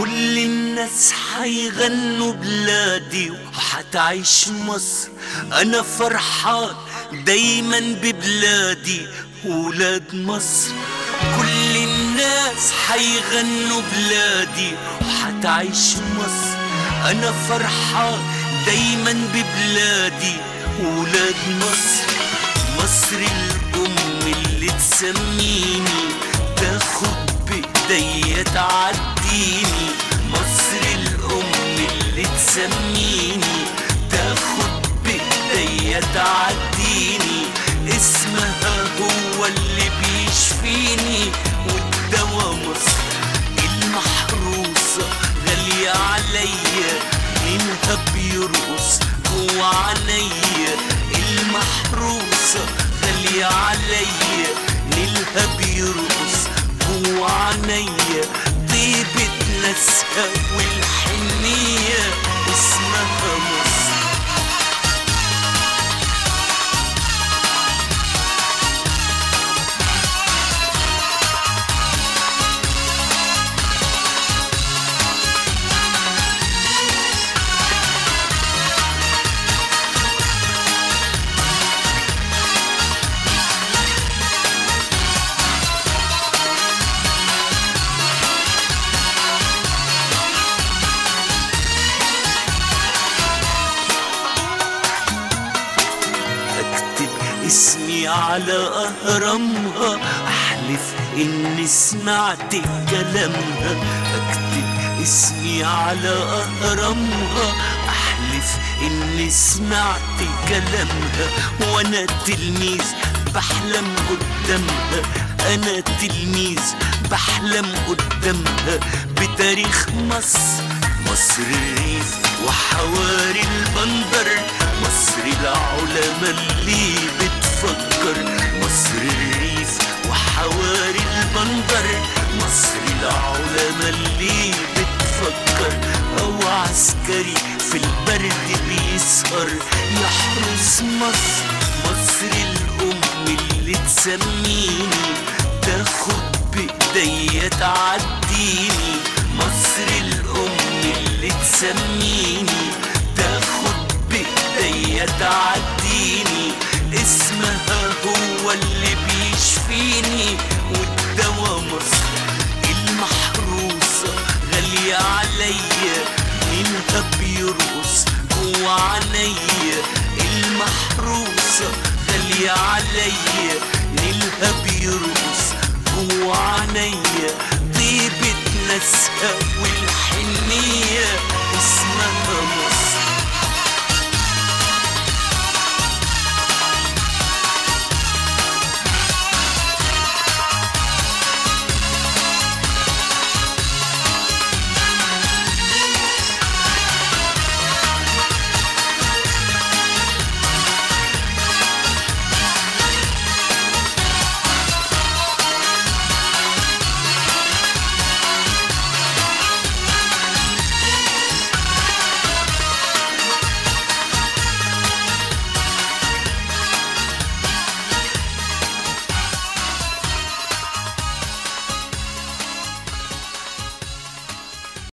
كل الناس حيغنوا بلادي وحتعيش مصر انا فرحان دايما ببلادي ولاد مصر كل الناس حيغنوا بلادي وحتعيش مصر انا فرحان دايما ببلادي ولاد مصر مصر الام اللي تسميني تاخد بايديا تعديني مصر الام اللي تسميني تاخد بايديا تعديني اسمها هو اللي بيشفيني والدوا مصر المحروسة غالية عليا منها بيرقص جوا عينيا المحروسة غالية عليا نيلها بيرقص جوا عينيا طيبة ناسها والحنية اسمها مصر اكتب اسمي على اهرامها احلف اني سمعت كلامها اكتب اسمي على اهرامها احلف اني سمعت كلامها وانا تلميذ بحلم قدامها انا تلميذ بحلم قدامها بتاريخ مصر مصر الريف وحواري البندر مصر العلماء اللي بتفكر مصر الريف وحواري البندر مصر العلماء اللي بتفكر او عسكري في البرد بيسهر يحرس مصر مصر الام اللي تسميني تاخد بايديا تعديني مصر الام اللي تسميني تاخد بايديا تعديني اسمها هو اللي بيشفيني والدوا مصر المحروسة غالية عليا منها بيرقص جوا عينيا المحروسة غالية عليا نيلها بيرقص جوا عينيا طيبة ناسها والحنية اسمها مصر